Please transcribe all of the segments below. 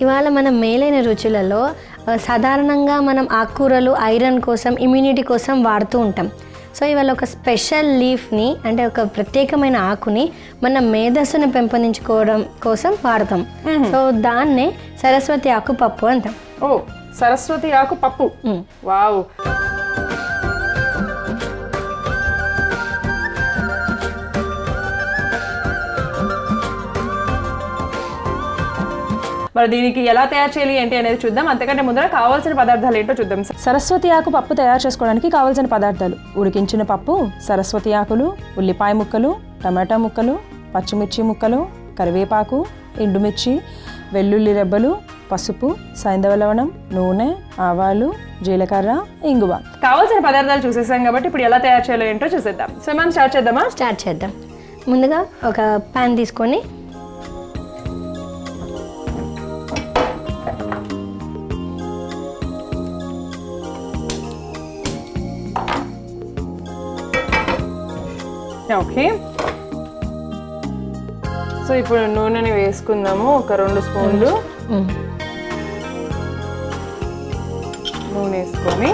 ఇవాళ మన మేలైన రుచులలో ఆ, సాధారణంగా మనం ఆకుకూరలు ఐరన్ కోసం ఇమ్యూనిటీ కోసం వాడుతూ ఉంటాం సో ఇవాళ ఒక స్పెషల్ లీఫ్ని అంటే ఒక ప్రత్యేకమైన ఆకుని మన మేధస్సును పెంపొందించుకోవడం కోసం వాడతాం సో దాన్నే సరస్వతి ఆకు పప్పు అంటాం ఓ సరస్వతి ఆకు పప్పు మ్మ్. వావ్ మరి దీనికి ఎలా తయారు చేయాలి ఏంటి అనేది చూద్దాం అంతకంటే ముందర కావాల్సిన పదార్థాలు ఏంటో చూద్దాం సరస్వతి ఆకు పప్పు తయారు చేసుకోవడానికి కావాల్సిన పదార్థాలు ఉడికించిన పప్పు సరస్వతి ఆకులు ఉల్లిపాయ ముక్కలు టమాటా ముక్కలు పచ్చిమిర్చి ముక్కలు కరివేపాకు ఎండుమిర్చి వెల్లుల్లి రెబ్బలు పసుపు సైంధవ లవణం నూనె ఆవాలు జీలకర్ర ఇంగువ కావాల్సిన పదార్థాలు చూసేసాం కాబట్టి ఇప్పుడు ఎలా తయారు చేయాలో ఏంటో చూసేద్దాం సో మనం స్టార్ట్ చేద్దామా స్టార్ట్ చేద్దాం ముందుగా ఒక ప్యాన్ తీసుకొని ఓకే సో ఇప్పుడు నూనెని వేసుకుందాము ఒక రెండు స్పూన్లు మ్మ్. నూనె వేసుకొని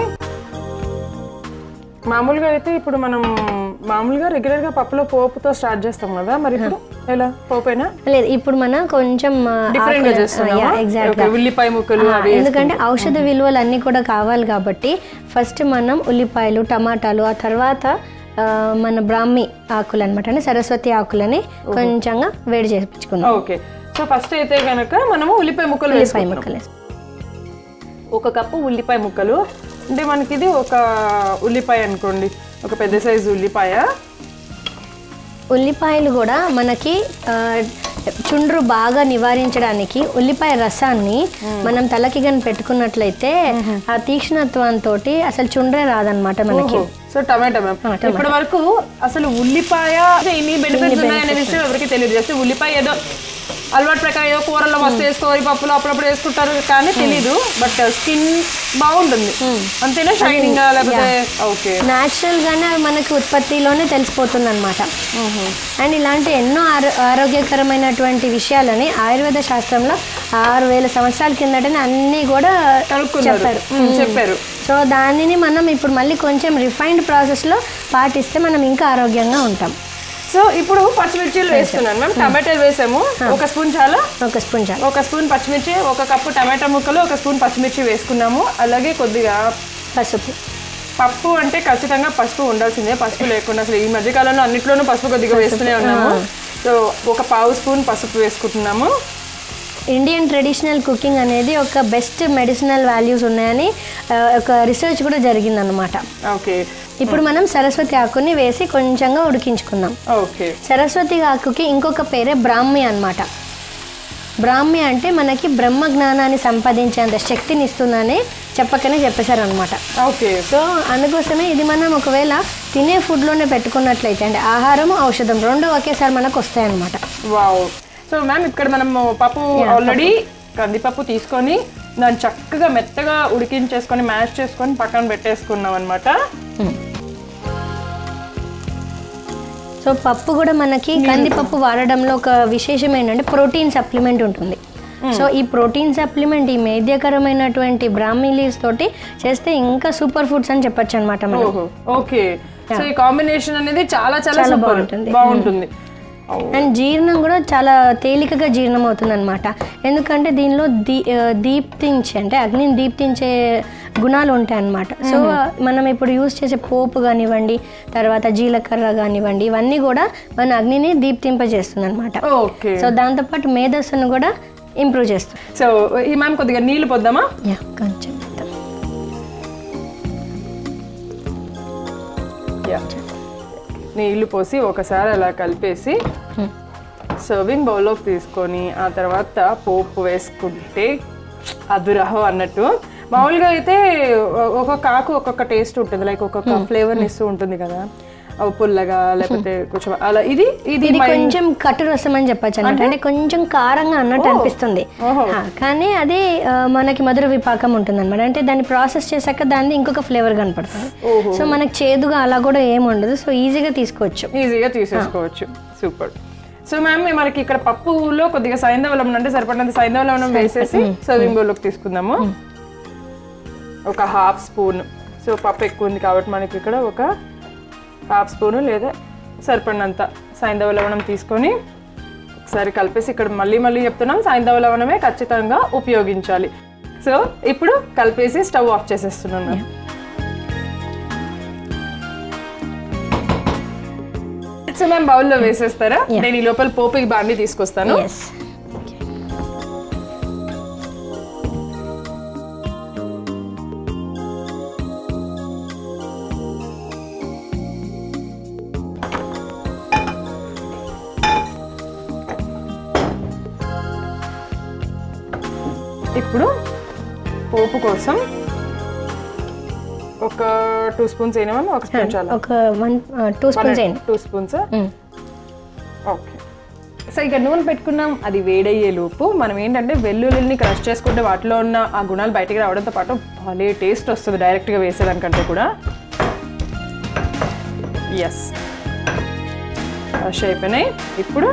మామూలుగా అయితే ఇప్పుడు మనం మామూలుగా రెగ్యులర్ గా పప్పులో పోపుతో స్టార్ట్ చేస్తాం కదా మరి ఇప్పుడు ఎలా పోపైనా లేదు ఇప్పుడు మనం కొంచెం ఆ, డిఫరెంట్ గా ఆకులు- చేస్తున్నామా యా, exactly. Okay, ఉల్లిపాయ ముక్కలు ఆ, అవి ఎందుకంటే ఔషధ విలువలు అన్నీ కూడా కావాలి కాబట్టి ఫస్ట్ మనం ఉల్లిపాయలు టమాటాలు ఆ తర్వాత ఆ, మన బ్రాహ్మి ఆకులు అనమాట అంటే సరస్వతి ఆకులని కొంచెంగా వేడి చేయించుకుందాం ఓకే సో ఫస్ట్ అయితే కనుక మనము ఉల్లిపాయ ముక్కలు ఉల్లిపాయ వేసుకుంటాం ముక్కలు వేసి- ఒక కప్పు ఉల్లిపాయ ముక్కలు అంటే మనకి ఇది ఒక ఉల్లిపాయ అనుకోండి ఒక పెద్ద సైజు ఉల్లిపాయ ఉల్లిపాయలు కూడా మనకి ఆ, చుండ్రు బాగా నివారించడానికి ఉల్లిపాయ రసాన్ని మనం తలకి గని పెట్టుకున్నట్లయితే ఆ తీక్ష్ణత్వంతో అసలు చుండ్రే రాదనమాట మనకి సో టమాటా మ్యామ్ ఇప్పటి వరకు అసలు ఉల్లిపాయ అంటే ఇన్ని బెనిఫిట్స్ ఉన్నాయనే విషయం ఎవరికి తెలియదు జస్ట్ ఉల్లిపాయ ఏదో అలవాటు ప్రకారం ఏదో కూరల్లో మస్తు వేసుకోవాలి పప్పులో అప్పుడప్పుడు వేసుకుంటారు కానీ తెలీదు బట్ స్కిన్ బాగుంటుంది అంతేనా షైనింగ్ లేకపోతే ఓకే న్యాచురల్ గానే అవి మనకి ఉత్పత్తిలోనే తెలిసిపోతుంది అనమాట అండ్ ఇలాంటి ఎన్నో ఆరో ఆరోగ్యకరమైనటువంటి విషయాలని ఆయుర్వేద శాస్త్రంలో ఆరు వేల సంవత్సరాల కిందటనే అన్నీ కూడా కనుక్కున్నారు చెప్పారు మ్మ్, చెప్పారు సో దానిని మనం ఇప్పుడు మళ్ళీ కొంచెం రిఫైన్డ్ ప్రాసెస్లో పాటిస్తే మనం ఇంకా ఆరోగ్యంగా ఉంటాం సో ఇప్పుడు పచ్చిమిర్చిలు వేస్తున్నాను మ్యామ్ టమాటాలు వేసాము ఒక స్పూన్ చాలా ఒక స్పూన్ చాలు ఒక స్పూన్ పచ్చిమిర్చి ఒక కప్పు టమాటా ముక్కలు ఒక స్పూన్ పచ్చిమిర్చి వేసుకున్నాము అలాగే కొద్దిగా పసుపు పప్పు అంటే ఖచ్చితంగా పసుపు ఉండాల్సిందే పసుపు లేకుండా అసలు ఈ మధ్యకాలంలో అన్నిట్లోనూ పసుపు కొద్దిగా వేస్తూనే ఉన్నాము సో ఒక పావు స్పూన్ పసుపు వేసుకుంటున్నాము ఇండియన్ ట్రెడిషనల్ కుకింగ్ అనేది ఒక బెస్ట్ మెడిసినల్ వాల్యూస్ ఉన్నాయని ఆ, ఒక రీసెర్చ్ కూడా జరిగిందనమాట ఓకే ఇప్పుడు మనం సరస్వతి ఆకుని వేసి కొంచెంగా ఉడికించుకుందాం ఓకే సరస్వతి ఆకుకి ఇంకొక పేరే బ్రాహ్మి అన్నమాట బ్రాహ్మి అంటే మనకి బ్రహ్మ జ్ఞానాన్ని సంపాదించేంత శక్తిని ఇస్తుందని చెప్పకనే చెప్పేశారనమాట ఓకే సో అందుకోసమే ఇది మనం ఒకవేళ తినే ఫుడ్లోనే పెట్టుకున్నట్లయితే అంటే ఆహారం ఔషధం రెండు ఒకేసారి మనకు వస్తాయన్నమాట వావ్ సో మ్యామ్ ఇక్కడ మనము పప్పు ఆల్రెడీ కందిపప్పు తీసుకొని దాన్ని చక్కగా మెత్తగా ఉడికించేసుకొని మ్యాష్ చేసుకొని పక్కన పెట్టేసుకున్నాం అనమాట సో పప్పు కూడా మనకి కందిపప్పు వాడడంలో ఒక విశేషం ఏంటంటే ప్రోటీన్ సప్లిమెంట్ ఉంటుంది సో ఈ ప్రోటీన్ సప్లిమెంట్ ఈ మేధ్యకరమైనటువంటి బ్రాహ్మీ లీవ్స్ తోటి చేస్తే ఇంకా సూపర్ ఫుడ్స్ అని చెప్పొచ్చు అనమాట మనం ఓహో ఓకే సో ఈ కాంబినేషన్ అనేది చాలా చాలా చాలా సూపర్ బాగుంటుంది. బాగుంటుంది అండ్ జీర్ణం కూడా చాలా తేలికగా జీర్ణం అవుతుంది అనమాట ఎందుకంటే దీనిలో దీ ఆ, దీప్తించే అంటే అగ్నిని దీప్తించే గుణాలు ఉంటాయి అన్నమాట సో మనం ఇప్పుడు యూస్ చేసే పోపు కానివ్వండి తర్వాత జీలకర్ర కానివ్వండి ఇవన్నీ కూడా మన అగ్నిని దీప్తింపజేస్తుంది అనమాట ఓకే సో దాంతోపాటు మేధస్సును కూడా ఇంప్రూవ్ చేస్తుంది సో ఈ మ్యామ్ కొద్దిగా నీళ్ళు పొద్దామా యా కొంచెం వేద్దాం. యా నీళ్లు పోసి ఒకసారి అలా కలిపేసి Hmm. సర్వింగ్ బౌల్లోకి తీసుకొని ఆ తర్వాత పోపు వేసుకుంటే అదురహో అన్నట్టు మామూలుగా అయితే ఒ- ఒక్కొక్క ఆకు ఒక్కొక్క టేస్ట్ ఉంటుంది లైక్ ఒక్కొక్క ఫ్లేవర్ని ఇస్తూ ఉంటుంది కదా అవి పుల్లగా లేకపోతే కొంచెం అలా ఇది ఇది ఇది మైల్డ్ కొంచెం కటు రసం అని చెప్పచ్చు అనమాట అంటే కొంచెం కారంగా అన్నట్టు అనిపిస్తుంది ఓహో. ఆ, కానీ అది ఆ, మనకి మధుర విపాకం ఉంటుంది అనమాట అంటే దాన్ని ప్రాసెస్ చేశాక దాన్ని ఇంకొక ఫ్లేవర్ కనపడుతుంది ఓహో సో మనకి చేదుగా అలా కూడా ఏమి ఉండదు సో ఈజీగా తీసుకోవచ్చు ఈజీగా తీసేసుకోవచ్చు సూపర్ సో మ్యామ్ మనకి ఇక్కడ పప్పులో కొద్దిగా సైంధవ లవణం అంటే సరిపడినంత సైంధవ లవణం వేసేసి సర్వింగ్ బౌల్లోకి తీసుకుందాము ఒక హాఫ్ స్పూన్ సో పప్పు ఎక్కువ ఉంది కాబట్టి మనకి ఇక్కడ ఒక హాఫ్ స్పూన్ లేదా సరిపడినంత సైంధవ లవణం తీసుకొని ఒకసారి కలిపేసి ఇక్కడ మళ్ళీ మళ్ళీ చెప్తున్నాం సాయంత్రం లవణమే ఖచ్చితంగా ఉపయోగించాలి సో ఇప్పుడు కలిపేసి స్టవ్ ఆఫ్ చేసేస్తున్నాను సో మేము బౌల్లో వేసేస్తారా నేను ఈ లోపల పోపుకి బాండి తీసుకొస్తాను ఎస్ ఇప్పుడు పోపు కోసం ఒక టూ స్పూన్స్ అయినా ఒక స్పూన్ చాలా ఒక వన్ టూ స్పూన్స్ వేయండి టూ స్పూన్స్ ఓకే సో ఇక నూనె పెట్టుకున్నాం అది వేడయ్యే లోపు మనం ఏంటంటే వెల్లుల్లిని క్రష్ చేసుకుంటే వాటిలో ఉన్న ఆ గుణాలు బయటికి రావడంతో పాటు భలే టేస్ట్ వస్తుంది డైరెక్ట్గా వేసేదానికంటే కూడా ఎస్ క్రష్ అయిపోయినాయి ఇప్పుడు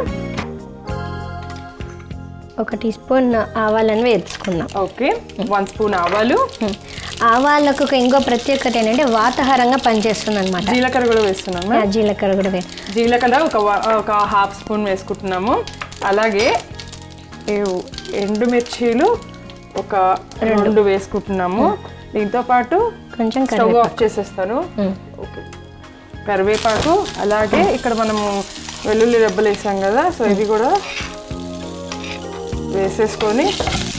ఒక టీ స్పూన్ ఆవాలని వేసుకుందాం ఓకే వన్ స్పూన్ ఆవాలు ఆవాలకు ఒక ఇంకో ప్రత్యేకత ఏంటంటే వాతాహారంగా పనిచేస్తుంది అనమాట జీలకర్ర కూడా వేస్తున్నాము జీలకర్ర కూడా వే జీలకర్ర ఒక వ- ఒక హాఫ్ స్పూన్ వేసుకుంటున్నాము అలాగే ఏ- ఎండుమిర్చీలు ఒక రెండు వేసుకుంటున్నాము దీంతో పాటు కొంచెం స్టవ్ ఆఫ్ చేసేస్తాను ఓకే కరివేపాకు అలాగే ఇక్కడ మనము వెల్లుల్లి రెబ్బలు వేసాం కదా సో ఇది కూడా వేసేసుకొని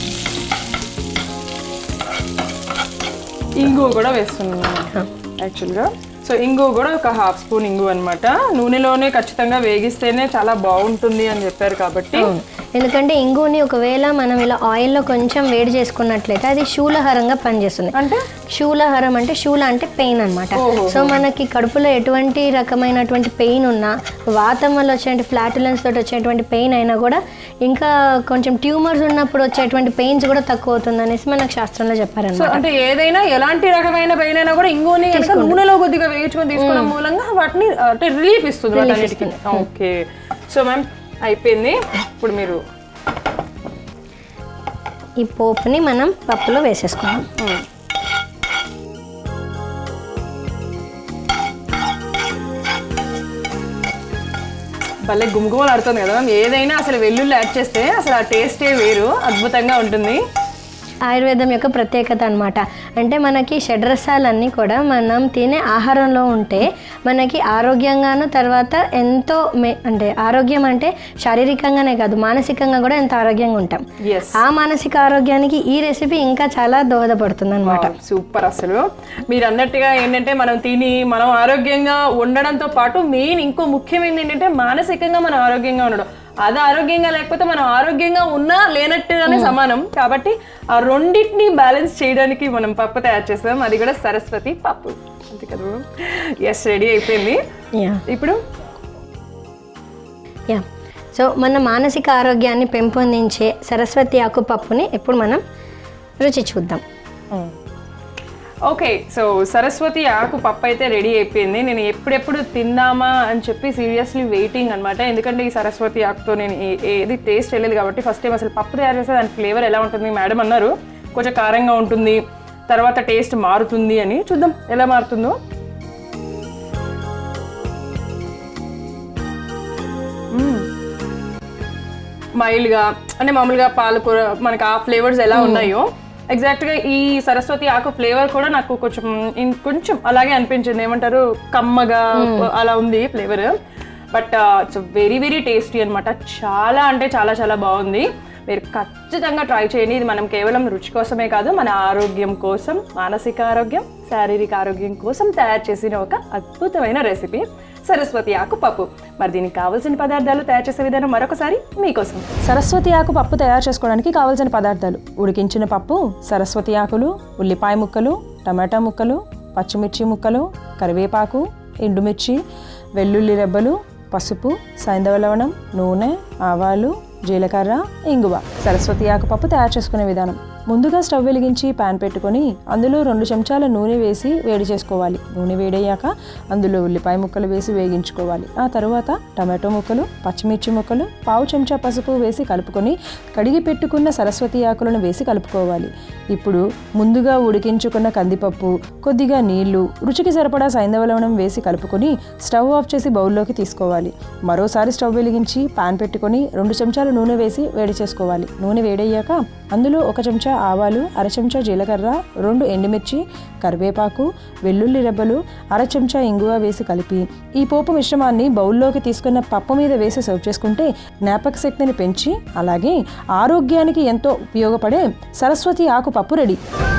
ఇంగువ కూడా వేస్తున్నాను యాక్చువల్గా సో ఇంగువ కూడా ఒక హాఫ్ స్పూన్ ఇంగువ అనమాట నూనెలోనే ఖచ్చితంగా వేగిస్తేనే చాలా బాగుంటుంది అని చెప్పారు కాబట్టి అవును. ఎందుకంటే ఇంగుని ఒకవేళ మనం ఇలా ఆయిల్లో కొంచెం వేడి చేసుకున్నట్లయితే అది శూలహారంగా పనిచేస్తుంది అంటే శూలహారం అంటే శూల అంటే పెయిన్ అనమాట ఓహో. సో మనకి కడుపులో ఎటువంటి రకమైనటువంటి పెయిన్ ఉన్నా వాతం వల్ల వచ్చేటువంటి ఫ్లాటులెన్స్ తోటి వచ్చేటువంటి పెయిన్ అయినా కూడా ఇంకా కొంచెం ట్యూమర్స్ ఉన్నప్పుడు వచ్చేటువంటి పెయిన్స్ కూడా తక్కువ అవుతుంది అనేసి మనకు శాస్త్రంలో సో చెప్పారన్నమాట అంటే ఏదైనా ఎలాంటి రకమైన పెయిన్ అయినా కూడా ఇంగుని కనుక నూనెలో కొద్దిగా వేయించుకొని తీసుకోవడం మూలంగా వాటిని అంటే రిలీఫ్ ఇస్తుంది వాటన్నిటికీ ఓకే సో మ్యామ్ అయిపోయింది ఇప్పుడు మీరు ఈ పోపుని మనం పప్పులో వేసేసుకున్నాం మ్మ్. భలే గుమగుమలు ఆడుతుంది కదా మ్యామ్ ఏదైనా అసలు వెల్లుల్లి యాడ్ చేస్తే అసలు ఆ టేస్టే వేరు అద్భుతంగా ఉంటుంది ఆయుర్వేదం యొక్క ప్రత్యేకత అన్నమాట అంటే మనకి షడ్రసాలన్నీ కూడా మనం తినే ఆహారంలో ఉంటే మనకి ఆరోగ్యంగాను తర్వాత ఎంతో మే అంటే ఆరోగ్యం అంటే శారీరకంగానే కాదు మానసికంగా కూడా ఎంతో ఆరోగ్యంగా ఉంటాం ఎస్ ఆ మానసిక ఆరోగ్యానికి ఈ రెసిపీ ఇంకా చాలా దోహదపడుతుంది అనమాట సూపర్ అసలు మీరు అన్నట్టుగా ఏంటంటే మనం తిని మనం ఆరోగ్యంగా ఉండడంతో పాటు మెయిన్ ఇంకో ముఖ్యమైనది ఏంటంటే మానసికంగా మనం ఆరోగ్యంగా ఉండడం అది ఆరోగ్యంగా లేకపోతే మనం ఆరోగ్యంగా ఉన్నా లేనట్టుగానే సమానం కాబట్టి ఆ రెండింటిని బ్యాలెన్స్ చేయడానికి మనం పప్పు తయారు చేస్తాం అది కూడా సరస్వతి పప్పు అంతే కదా ఎస్ రెడీ అయిపోయింది యా ఇప్పుడు యా సో మన మానసిక ఆరోగ్యాన్ని పెంపొందించే సరస్వతి ఆకు పప్పుని ఇప్పుడు మనం రుచి చూద్దాం ఓకే సో సరస్వతి ఆకు పప్పు అయితే రెడీ అయిపోయింది నేను ఎప్పుడెప్పుడు తిందామా అని చెప్పి సీరియస్లీ వెయిటింగ్ అనమాట ఎందుకంటే ఈ సరస్వతి ఆకుతో నేను ఏ- ఏది టేస్ట్ వెళ్ళలేదు కాబట్టి ఫస్ట్ టైం అసలు పప్పు తయారు చేస్తే దాని ఫ్లేవర్ ఎలా ఉంటుంది మేడం అన్నారు కొంచెం కారంగా ఉంటుంది తర్వాత టేస్ట్ మారుతుంది అని చూద్దాం ఎలా మారుతుందో మైల్డ్గా అంటే మామూలుగా పాలకూర మనకి ఆ ఫ్లేవర్స్ ఎలా ఉన్నాయో ఎగ్జాక్ట్గా ఈ సరస్వతి ఆకు ఫ్లేవర్ కూడా నాకు కొంచెం ఇన్- కొంచెం అలాగే అనిపించింది ఏమంటారు కమ్మగా అలా ఉంది flavour but it's very very tasty అనమాట చాలా అంటే చాలా చాలా బాగుంది మీరు ఖచ్చితంగా ట్రై చేయండి ఇది మనం కేవలం రుచి కోసమే కాదు మన ఆరోగ్యం కోసం మానసిక ఆరోగ్యం శారీరక ఆరోగ్యం కోసం తయారు చేసిన ఒక అద్భుతమైన రెసిపీ సరస్వతి ఆకు పప్పు మరి దీనికి కావాల్సిన పదార్థాలు తయారు చేసే విధానం మరొకసారి మీకోసం సరస్వతి ఆకు పప్పు తయారు చేసుకోవడానికి కావాల్సిన పదార్థాలు ఉడికించిన పప్పు సరస్వతి ఆకులు ఉల్లిపాయ ముక్కలు టమాటా ముక్కలు పచ్చిమిర్చి ముక్కలు కరివేపాకు ఎండుమిర్చి వెల్లుల్లి రెబ్బలు పసుపు సైంధవ లవణం నూనె ఆవాలు జీలకర్ర ఇంగువ సరస్వతి ఆకు పప్పు తయారు చేసుకునే విధానం ముందుగా స్టవ్ వెలిగించి పాన్ పెట్టుకొని అందులో రెండు చెంచాల నూనె వేసి వేడి చేసుకోవాలి నూనె వేడయ్యాక అందులో ఉల్లిపాయ ముక్కలు వేసి వేగించుకోవాలి ఆ తర్వాత టమాటో ముక్కలు పచ్చిమిర్చి ముక్కలు పావు చెంచా పసుపు వేసి కలుపుకొని కడిగి పెట్టుకున్న సరస్వతి ఆకులను వేసి కలుపుకోవాలి ఇప్పుడు ముందుగా ఉడికించుకున్న కందిపప్పు కొద్దిగా నీళ్లు రుచికి సరిపడా సైంధవ వేసి కలుపుకొని స్టవ్ ఆఫ్ చేసి బౌల్లోకి తీసుకోవాలి మరోసారి స్టవ్ వెలిగించి పాన్ పెట్టుకొని రెండు చెంచాలు నూనె వేసి వేడి చేసుకోవాలి నూనె వేడయ్యాక అందులో ఒక చెంచా ఆవాలు అర చెంచా జీలకర్ర రెండు ఎండుమిర్చి కరివేపాకు వెల్లుల్లి రెబ్బలు అర చెంచా ఇంగువ వేసి కలిపి ఈ పోపు మిశ్రమాన్ని బౌల్లోకి తీసుకున్న పప్పు మీద వేసి సర్వ్ చేసుకుంటే జ్ఞాపక శక్తిని పెంచి అలాగే ఆరోగ్యానికి ఎంతో ఉపయోగపడే సరస్వతి ఆకు పప్పు రెడీ